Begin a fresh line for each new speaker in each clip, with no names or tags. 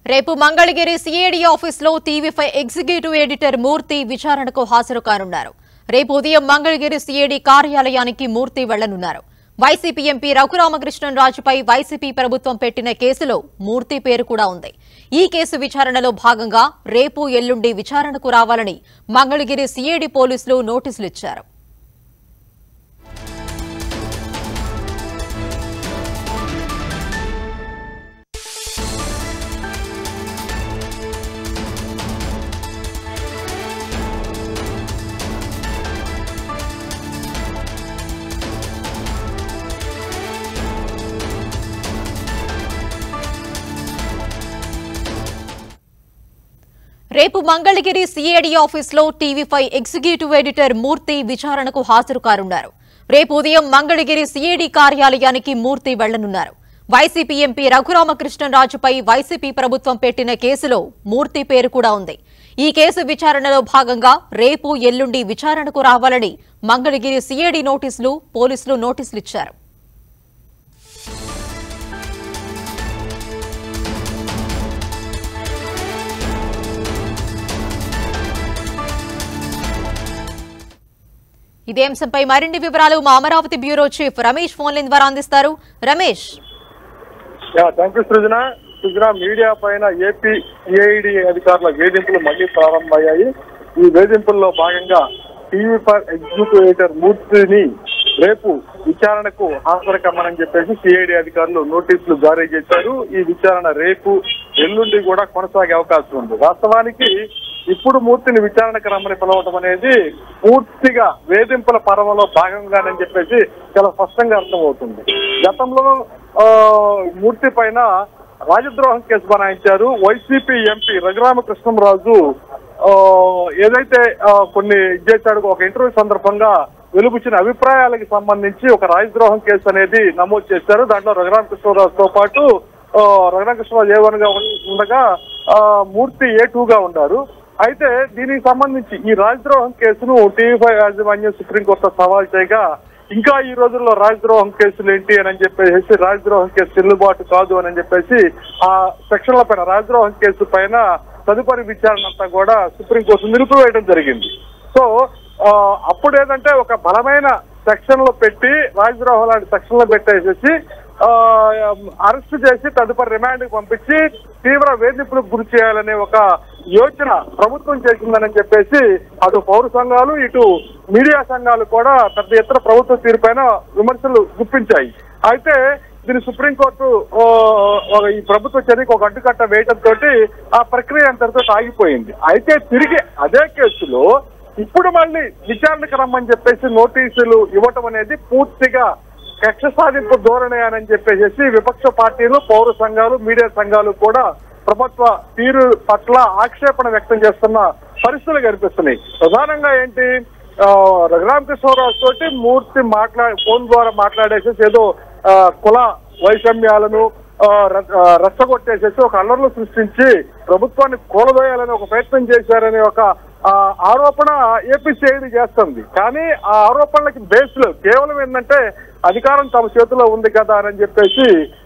రేపు మంగళగిరి సిఐడి ఆఫీసులో టీవీపై executive editor మూర్తి విచారణకు హాజరు కానున్నారు రేపు ఉదయం మంగళగిరి సిఐడి కార్యాలయానికి మూర్తి వెళ్లనున్నారు వైసీపీ ఎంపీ రఘురామకృష్ణరాజుపై వైసీపీ ప్రభుత్వం పెట్టిన కేసులో మూర్తి పేరు కూడా ఉంది ఈ కేసు విచారణలో భాగంగా రేపు ఎల్లుండి విచారణకు రావాలని మంగళగిరి సిఐడి పోలీసులు నోటీసులు ఇచ్చారు రేపు మంగళగిరి సిఐడి ఆఫీసులో టీవీపై ఎగ్జిక్యూటివ్ ఎడిటర్ మూర్తి విచారణకు హాజరు కానున్నారు రేపు ఉదయం మంగళగిరి సిఐడి కార్యాలయానికి మూర్తి వెళ్లనున్నారు వైసీపీ ఎంపీ రఘురామకృష్ణరాజుపై వైసీపీ ప్రభుత్వం పెట్టిన కేసులో మూర్తి పేరు కూడా ఉంది ఈ కేసు విచారణలో భాగంగా రేపు ఎల్లుండి విచారణకు రావాలని మంగళగిరి సిఐడి నోటీసులు పోలీసులు నోటీసులు ఇచ్చారు ఇదే అంశంపై మరిన్ని వివరాలు మా Amaravati bureau chief Ramesh phone line ద్వారా అందిస్తారు Ramesh
thank you Srujana Srujana media పైన ఏపీ సిఐడి అధికారుల వేధింపులు మళ్లీ ప్రారంభమయ్యాయి ఈ వేధింపుల్లో భాగంగా టీవీ ఫర్ ఎగ్జిక్యూటివ్ ఎడిటర్ మూర్తిని రేపు విచారణకు హాజరు కమ్మని చెప్పేసి సిఐడి అధికారులు నోటీసులు జారీ చేశారు ఈ విచారణ రేపు ఎల్లుండి కూడా కొనసాగే అవకాశం ఉంది వాస్తవానికి ఇప్పుడు మూర్తిని విచారణకు రమ్మని పిలవటం అనేది పూర్తిగా వేధింపుల పర్వంలో భాగంగానని చెప్పేసి చాలా స్పష్టంగా అర్థమవుతుంది గతంలో ఆ, మూర్తి పైన రాజద్రోహం కేసు బనాయించారు వైసీపీ ఎంపీ రఘురామకృష్ణంరాజు ఆ, ఏదైతే ఆ, కొన్ని చేశాడు ఒక ఇంటర్వ్యూ సందర్భంగా వెలుగుచిన అభిప్రాయాలకు సంబంధించి ఒక రాజద్రోహం కేసు అనేది నమోదు చేశారు దాంట్లో రఘురామకృష్ణరాజుతో పాటు ఆ, రఘురామకృష్ణరాజు ఏ వన్ గా ఉం- ఉండగా ఆ, మూర్తి ఏ టూ గా ఉన్నారు అయితే దీనికి సంబంధించి ఈ రాజద్రోహం కేసును టీవీ ఫైవ్ యాజమాన్యం సుప్రీంకోర్టు సవాల్ చేయగా ఇంకా ఈ రోజుల్లో రాజద్రోహం కేసులు ఏంటి అని చెప్పేసి రాజద్రోహం కేసు చెల్లుబాటు కాదు అని చెప్పేసి ఆ సెక్షన్ల పైన రాజద్రోహం కేసు పైన తదుపరి విచారణ అంతా కూడా సుప్రీంకోర్టు నిలిపివేయడం జరిగింది సో ఆ, అప్పుడు ఏంటంటే ఒక బలమైన సెక్షన్ లో పెట్టి రాజద్రోహం లాంటి సెక్షన్ లో పెట్టేసేసి ఆ, అరెస్ట్ చేసి తదుపరి రిమాండ్ కి పంపించి తీవ్ర వేధింపులకు గురి చేయాలనే ఒక యోచన ప్రభుత్వం చేసిందని చెప్పేసి అటు పౌర సంఘాలు ఇటు మీడియా సంఘాలు కూడా పెద్ద ఎత్తున ప్రభుత్వ తీరుపైన విమర్శలు గుప్పించాయి అయితే దీని సుప్రీంకోర్టు ఓ, ఒక ఈ ప్రభుత్వ చర్యకు ఒక అడ్డుకట్ట వేయడంతో ఆ ప్రక్రియ అంతటితో ఆగిపోయింది అయితే తిరిగి అదే కేసులో ఇప్పుడు మళ్ళీ విచారణకు రమ్మని చెప్పేసి నోటీసులు ఇవ్వటం అనేది పూర్తిగా కక్ష సాధింపు ధోరణి అని చెప్పేసి విపక్ష పార్టీలు పౌర సంఘాలు మీడియా సంఘాలు కూడా ప్రభుత్వ తీరు పట్ల ఆక్షేపణ వ్యక్తం చేస్తున్న పరిస్థితులు కనిపిస్తున్నాయి ప్రధానంగా ఏంటి ఆ, రఘురామకృష్ణరావు తోటి మూర్తి మాట్లా ఫోన్ ద్వారా మాట్లాడేసేసి ఏదో ఆ, కుల వైషమ్యాలను ఆ, ర- ఆ, రెచ్చగొట్టేసేసి ఒక అల్లర్లు సృష్టించి ప్రభుత్వాన్ని కూలదోయాలని ఒక ప్రయత్నం చేశారనే ఒక ఆ, ఆరోపణ ఏపీసీఐడి చేస్తుంది కానీ ఆ ఆరోపణలకి బేస్ లేవు కేవలం ఏంటంటే అధికారం తమ చేతిలో ఉంది కదా అని చెప్పేసి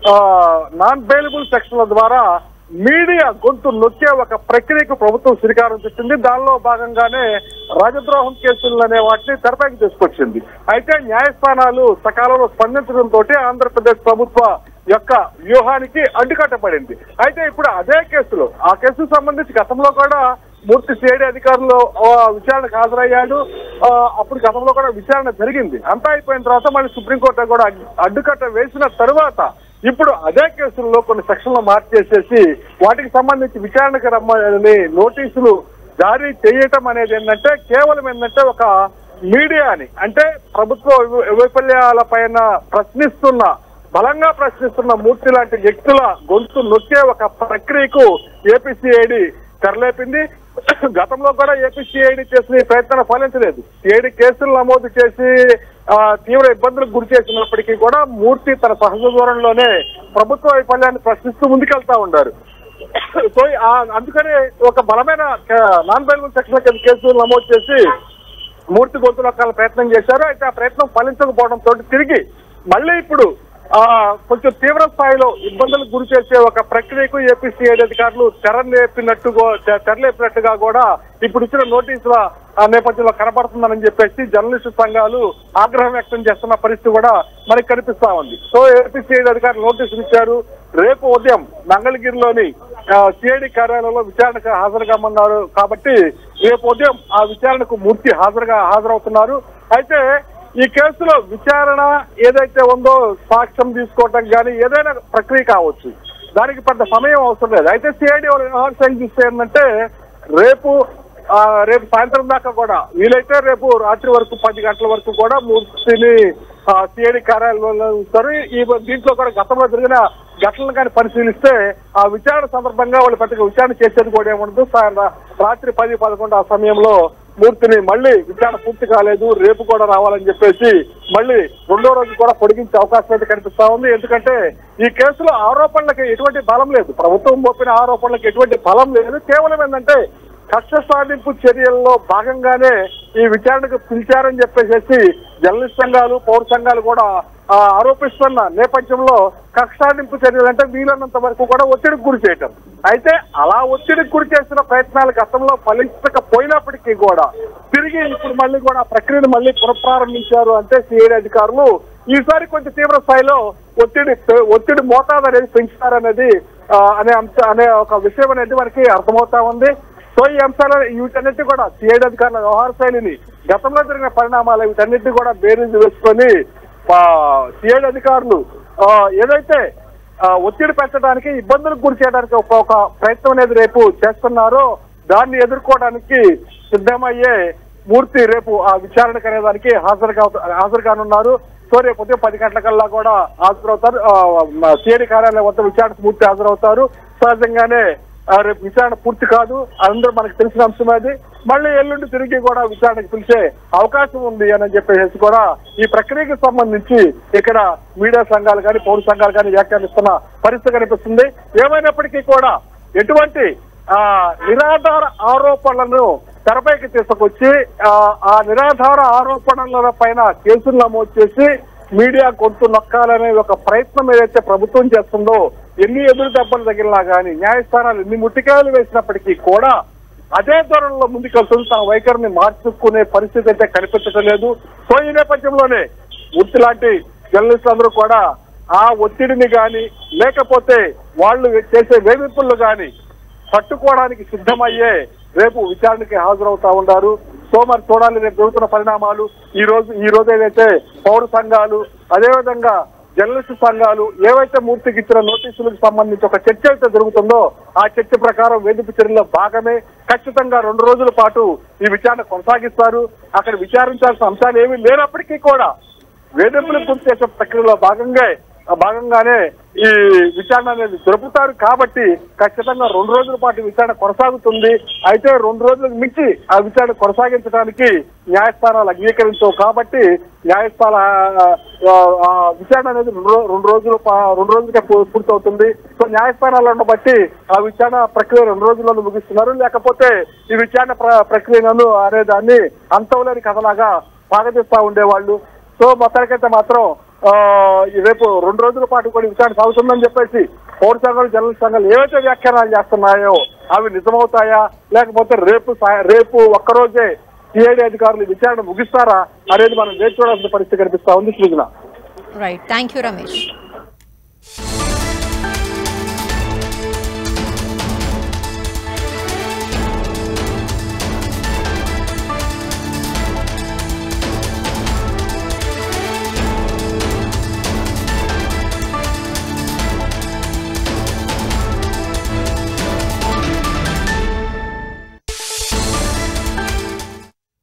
నాన్ బెయిలబుల్ సెక్షన్ల ద్వారా మీడియా గొంతు నొక్కే ఒక ప్రక్రియకు ప్రభుత్వం శ్రీకారం చుట్టింది దానిలో భాగంగానే రాజద్రోహం కేసులు అనే వాటిని తెరపైకి తీసుకొచ్చింది అయితే న్యాయస్థానాలు సకాలంలో స్పందించడంతో ఆంధ్రప్రదేశ్ ప్రభుత్వ యొక్క వ్యూహానికి అడ్డుకట్టబడింది అయితే ఇప్పుడు అదే కేసులో ఆ కేసుకు సంబంధించి గతంలో కూడా మూర్తి సిఐడి అధికారులు ఆ, విచారణకు హాజరయ్యాడు ఆ, అప్పుడు గతంలో కూడా విచారణ జరిగింది అంతా అయిపోయిన తర్వాత మళ్ళీ సుప్రీంకోర్టు కూడా అడ్డుకట్ట వేసిన తరువాత ఇప్పుడు అదే కేసుల్లో కొన్ని సెక్షన్లు మార్చేసేసి వాటికి సంబంధించి విచారణకు రమ్మని నోటీసులు జారీ చేయటం అనేది ఏంటంటే కేవలం ఏంటంటే ఒక మీడియాని అంటే ప్రభుత్వ వై- వైఫల్యాల పైన ప్రశ్నిస్తున్న బలంగా ప్రశ్నిస్తున్న మూర్తి లాంటి వ్యక్తుల గొంతు నొక్కే ఒక ప్రక్రియకు ఏపీసీఐడి తెరలేపింది గతంలో కూడా ఏపీసీఐడి చేసిన ఈ ప్రయత్నం ఫలించలేదు సిఐడి కేసులు నమోదు చేసి ఆ, తీవ్ర ఇబ్బందులకు గురి చేసినప్పటికీ కూడా మూర్తి తన సహజ ధోరణిలోనే ప్రభుత్వ వైఫల్యాన్ని ప్రశ్నిస్తూ ముందుకెళ్తా ఉన్నారు సో ఆ, అందుకని ఒక బలమైన నాన్ బెయిలబుల్ సెక్షన్ కింద కేసులు నమోదు చేసి మూర్తి గొంతు నొక్కాల ప్రయత్నం చేశారు అయితే ఆ ప్రయత్నం ఫలించకపోవడంతో తిరిగి మళ్ళీ ఇప్పుడు ఆ కొంచెం తీవ్ర స్థాయిలో ఇబ్బందులకు గురి చేసే ఒక ప్రక్రియకు ఏపీసీఐడి అధికారులు తెరలేపినట్టుగా తె- తెరలేపినట్టుగా కూడా ఇప్పుడు ఇచ్చిన నోటీసుల ఆ నేపథ్యంలో కనబడుతుందని చెప్పేసి జర్నలిస్టు సంఘాలు ఆగ్రహం వ్యక్తం చేస్తున్న పరిస్థితి కూడా మనకి కనిపిస్తా ఉంది సో ఏపీసీఐడి అధికారులు నోటీసులు ఇచ్చారు రేపు ఉదయం మంగళగిరిలోని సిఐడి కార్యాలయంలో విచారణకు హాజరు కామన్నారు కాబట్టి రేపు ఉదయం ఆ విచారణకు మూర్తి హాజరుగా హాజరవుతున్నారు అయితే ఈ కేసులో విచారణ ఏదైతే ఉందో సాక్ష్యం తీసుకోవటం కానీ ఏదైనా ప్రక్రియ కావచ్చు దానికి పెద్ద సమయం అవసరం లేదు అయితే సిఐడి వ్యవహారం చూస్తే ఏంటంటే రేపు ఆ, రేపు సాయంత్రం దాకా కూడా వీలైతే రేపు రాత్రి వరకు పది గంటల వరకు కూడా మూర్తిని సిఐడి కార్యాలయంలో ఉంచుతారు ఈ దీంట్లో కూడా గతంలో జరిగిన ఘటనలు కానీ పరిశీలిస్తే ఆ విచారణ సందర్భంగా వాళ్ళు పెద్దగా విచారణ చేసేది కూడా ఏముండదు సా- రాత్రి పది పదకొండు ఆ సమయంలో మూర్తిని మళ్ళీ విచారణ పూర్తి కాలేదు రేపు కూడా రావాలని చెప్పేసి మళ్ళీ రెండో రోజు కూడా పొడిగించే అవకాశం అయితే కనిపిస్తా ఉంది ఎందుకంటే ఈ కేసులో ఆరోపణలకి ఎటువంటి బలం లేదు ప్రభుత్వం మోపిన ఆరోపణలకు ఎటువంటి బలం లేదు కేవలం ఏంటంటే కక్ష సాధింపు చర్యల్లో భాగంగానే ఈ విచారణకు పిలిచారని చెప్పేసి జర్నలిస్ట్ సంఘాలు పౌర సంఘాలు కూడా ఆ, ఆరోపిస్తున్న నేపథ్యంలో కక్ష సాధింపు చర్యలు అంటే వీలైనంత వరకు కూడా ఒత్తిడికి గురి చేయటం అయితే అలా ఒత్తిడికి గురి చేసిన ప్రయత్నాలు గతంలో ఫలించకపోయినప్పటికీ కూడా తిరిగి ఇప్పుడు మళ్ళీ కూడా ఆ ప్రక్రియను మళ్ళీ పునఃప్రారంభించారు అంటే సిఐడి అధికారులు ఈసారి కొంచెం తీవ్ర స్థాయిలో ఒత్తిడి ఒత్తిడి మోతాదు అనేది పెంచుతారనేది ఆ, అనే అంశ అనే ఒక విషయం అనేది మనకి అర్థమవుతా ఉంది సో ఈ అంశాల వీటన్నిటి కూడా సిఐడి అధికారుల వ్యవహార శైలిని గతంలో జరిగిన పరిణామాలు వీటన్నిటిని కూడా బేరీజు వేసుకొని సిఐడి అధికారులు ఆ, ఏదైతే ఆ, ఒత్తిడి పెంచడానికి ఇబ్బందులకు గురి చేయడానికి ఒక ఒక ప్రయత్నం అనేది రేపు చేస్తున్నారో దాన్ని ఎదుర్కోవడానికి సిద్ధమయ్యే మూర్తి రేపు ఆ విచారణకు అనేదానికి హాజరుగా హాజరు కానున్నారు సో రేపు ఉదయం పది గంటలకల్లా కూడా హాజరవుతారు సిఐడి కార్యాలయం వద్ద విచారణకు మూర్తి హాజరవుతారు సహజంగానే ఆ, రేపు విచారణ పూర్తి కాదు అందరూ మనకు తెలిసిన అంశం అది మళ్ళీ ఎల్లుండి తిరిగి కూడా విచారణకు పిలిచే అవకాశం ఉంది అని చెప్పేసి కూడా ఈ ప్రక్రియకి సంబంధించి ఇక్కడ మీడియా సంఘాలు కానీ పౌర సంఘాలు కానీ వ్యాఖ్యానిస్తున్న పరిస్థితి కనిపిస్తుంది ఏమైనప్పటికీ కూడా ఎటువంటి ఆ నిరాధార ఆరోపణలను తెరపైకి తీసుకొచ్చి ఆ, ఆ నిరాధార ఆరోపణల పైన కేసులు నమోదు చేసి మీడియా గొంతు నొక్కాలనే ఒక ప్రయత్నం ఏదైతే ప్రభుత్వం చేస్తుందో ఎన్ని ఎదురు దెబ్బలు తగిలినా కానీ న్యాయస్థానాలు ఎన్ని ముట్టికాయలు వేసినప్పటికీ కూడా అదే ధోరణిలో ముందుకెళ్తుంది తన వైఖరిని మార్చుకునే పరిస్థితి అయితే కనిపించడం లేదు సో ఈ నేపథ్యంలోనే వృత్తి లాంటి జర్నలిస్టులు అందరూ కూడా ఆ ఒత్తిడిని గాని లేకపోతే వాళ్ళు చేసే వేధింపులు గాని పట్టుకోవడానికి సిద్ధమయ్యే రేపు విచారణకి హాజరవుతా ఉన్నారు సో మరి చూడాలి రేపు జరుగుతున్న పరిణామాలు ఈ రోజు ఈ రోజు ఏదైతే పౌర సంఘాలు అదేవిధంగా జర్నలిస్టు సంఘాలు ఏవైతే మూర్తికి ఇచ్చిన నోటీసులకు సంబంధించి ఒక చర్చ అయితే జరుగుతుందో ఆ చర్చ ప్రకారం వేదిక చర్యలో భాగమే ఖచ్చితంగా రెండు రోజుల పాటు ఈ విచారణ కొనసాగిస్తారు అక్కడ విచారించాల్సిన అంశాలు ఏమీ లేనప్పటికీ కూడా వేధింపులకు గురి చేసే ప్రక్రియలో భాగంగా భాగంగానే ఈ విచారణ అనేది జరుపుతారు కాబట్టి ఖచ్చితంగా రెండు రోజుల పాటు విచారణ కొనసాగుతుంది అయితే రెండు రోజులకు మించి ఆ విచారణ కొనసాగించడానికి న్యాయస్థానాలు అంగీకరించవు కాబట్టి న్యాయస్థాన ఆ, ఆ, విచారణ అనేది రెండు రో- రెండు రోజులు పా- రెండు రోజులకే పూ- పూర్తవుతుంది సో న్యాయస్థానాలను బట్టి ఆ విచారణ ప్రక్రియ రెండు రోజుల్లో ముగిస్తున్నారు లేకపోతే ఈ విచారణ ప్ర- ప్రక్రియను అనే దాన్ని అంతవలేని కథలాగా సాగతిస్తా ఉండేవాళ్ళు సో మొత్తానికైతే మాత్రం ఆ, ఈ రేపు రెండు రోజుల పాటు కూడా ఈ విచారణ సాగుతుందని చెప్పేసి పౌర సంఘాలు జర్నలిస్ట్ సంఘాలు ఏవైతే వ్యాఖ్యానాలు చేస్తున్నాయో అవి నిజమవుతాయా లేకపోతే రేపు సాయ- రేపు ఒక్కరోజే సిఐడి అధికారులు ఈ విచారణ ముగిస్తారా అనేది మనం వేచి చూడాల్సిన పరిస్థితి కనిపిస్తా ఉంది Srujana
right thank you Ramesh